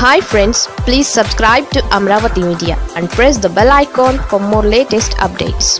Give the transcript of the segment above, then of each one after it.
hi friends please subscribe to Amaravati media and press the bell icon for more latest updates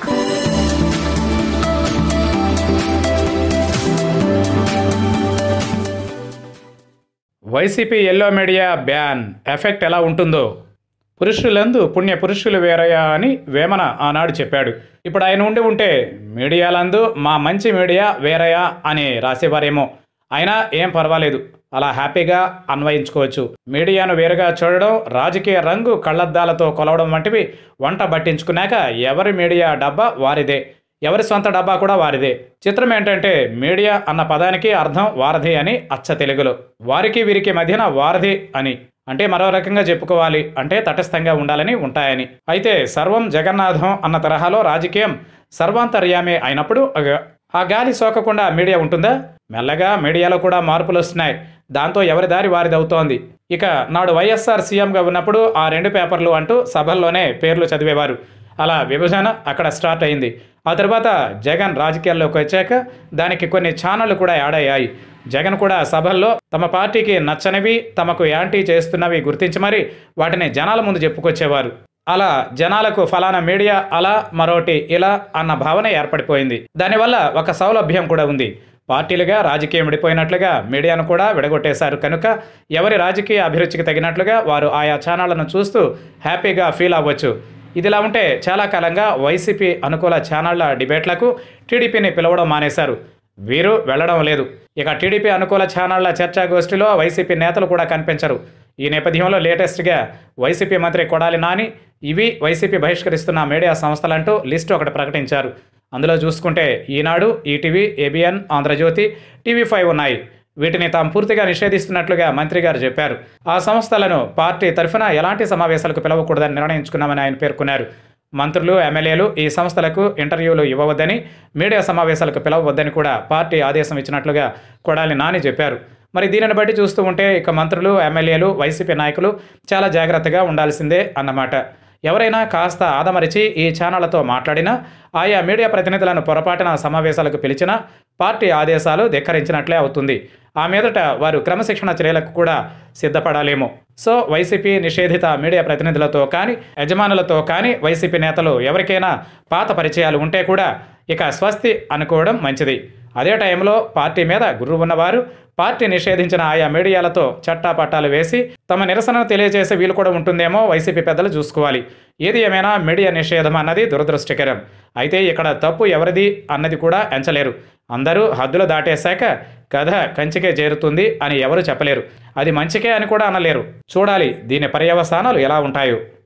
YCP yellow media ban effect ఎలా ఉంటుందో పురుషులందు పుణ్య పురుషులు వేరయ్యా అని వేమన ఆనాడు చెప్పాడు ఇప్పుడు ఆయన ఉండి ఉంటే మీడియాలందు మా మంచి మీడియా వేరయ్యా అని రాసేవారేమో అయినా ఏం పర్వాలేదు అలా హ్యాపీగా అన్వయించుకోవచ్చు మీడియాను వేరుగా చూడడం రాజకీయ రంగు కళ్ళద్దాలతో కొలవడం వంటివి వంట పట్టించుకున్నాక ఎవరి మీడియా డబ్బా వారిదే ఎవరి సొంత డబ్బా కూడా వారిదే చిత్రం ఏంటంటే మీడియా అన్న పదానికి అర్థం వారధి అని అచ్చ తెలుగులో వారికి వీరికి మధ్యన వారధి అని అంటే మరో రకంగా చెప్పుకోవాలి అంటే తటస్థంగా ఉండాలని ఉంటాయని అయితే సర్వం జగన్నాథం అన్న తరహాలో రాజకీయం సర్వాంతర్యామే అయినప్పుడు అగ- ఆ గాలి సోకకుండా మీడియా ఉంటుందా మెల్లగా మీడియాలో కూడా మార్పులు వస్తున్నాయి దాంతో ఎవరి దారి వారిది అవుతోంది ఇక నాడు వైఎస్ఆర్ సీఎంగా ఉన్నప్పుడు ఆ రెండు పేపర్లు అంటూ సభల్లోనే పేర్లు చదివేవారు అలా విభజన అక్కడ స్టార్ట్ అయింది ఆ తర్వాత జగన్ రాజకీయాల్లోకి వచ్చాక దానికి కొన్ని ఛానళ్లు కూడా యాడ్ అయ్యాయి జగన్ కూడా సభల్లో తమ పార్టీకి నచ్చనివి తమకు యాంటీ చేస్తున్నవి గుర్తించి మరి వాటిని జనాల ముందు చెప్పుకొచ్చేవారు అలా జనాలకు ఫలానా మీడియా అలా మరోటి ఇలా అన్న భావన ఏర్పడిపోయింది దానివల్ల ఒక సౌలభ్యం కూడా ఉంది పార్టీలుగా రాజకీయం విడిపోయినట్లుగా మీడియాను కూడా విడగొట్టేశారు కనుక ఎవరి రాజకీయ అభిరుచికి తగినట్లుగా వారు ఆయా ఛానళ్లను చూస్తూ హ్యాపీగా ఫీల్ అవ్వచ్చు ఇదిలా ఉంటే చాలా కాలంగా వైసీపీ అనుకూల ఛానళ్ల డిబేట్లకు టీడీపీని పిలవడం మానేశారు వీరు వెళ్లడం లేదు ఇక టీడీపీ అనుకూల ఛానళ్ల చర్చాగోష్ఠిలో వైసీపీ నేతలు కూడా కనిపించరు ఈ నేపథ్యంలో లేటెస్ట్గా వైసీపీ మంత్రి కొడాలి నాని ఇవి వైసీపీ బహిష్కరిస్తున్న మీడియా సంస్థలంటూ లిస్టు ఒకటి ప్రకటించారు అందులో చూసుకుంటే Eenadu ETV ABN Andhrajyothy TV five ఉన్నాయి వీటిని తాము పూర్తిగా నిషేధిస్తున్నట్లుగా మంత్రి గారు చెప్పారు ఆ సంస్థలను పార్టీ తరఫున ఎలాంటి సమావేశాలకు పిలవకూడదని నిర్ణయించుకున్నామని ఆయన పేర్కొన్నారు మంత్రులు ఎమ్మెల్యేలు ఈ సంస్థలకు ఇంటర్వ్యూలు ఇవ్వవద్దని మీడియా సమావేశాలకు పిలవవద్దని కూడా పార్టీ ఆదేశం ఇచ్చినట్లుగా కొడాలి నాని చెప్పారు మరి దీనిని బట్టి చూస్తూ ఉంటే ఇక మంత్రులు ఎమ్మెల్యేలు వైసీపీ నాయకులు చాలా జాగ్రత్తగా ఉండాల్సిందే అన్నమాట ఎవరైనా కాస్త ఆదమరిచి ఈ ఛానళ్లతో మాట్లాడినా ఆయా మీడియా ప్రతినిధులను పొరపాటున సమావేశాలకు పిలిచినా పార్టీ ఆదేశాలు ధిక్కరించినట్లే అవుతుంది ఆ మీదట వారు క్రమశిక్షణ చర్యలకు కూడా సిద్ధపడాలేమో సో వైసీపీ నిషేధిత మీడియా ప్రతినిధులతో కానీ యజమానులతో కానీ వైసీపీ నేతలు ఎవరికైనా పాత పరిచయాలు ఉంటే కూడా ఇక స్వస్తి అనుకోవడం మంచిది అదే టైంలో పార్టీ మీద గుర్రు ఉన్నవారు పార్టీ నిషేధించిన ఆయా మీడియాలతో చట్టాపట్టాలు వేసి తమ నిరసనను తెలియజేసే వీలు కూడా ఉంటుందేమో వైసీపీ పెద్దలు చూసుకోవాలి ఏది ఏమైనా మీడియా నిషేధం అన్నది దురదృష్టకరం అయితే ఇక్కడ తప్పు ఎవరిది అన్నది కూడా ఎంచలేరు అందరూ హద్దులు దాటేశాక కథ కంచికే చేరుతుంది అని ఎవరు చెప్పలేరు అది మంచికే అని కూడా అనలేరు చూడాలి దీని పర్యవసానాలు ఎలా ఉంటాయో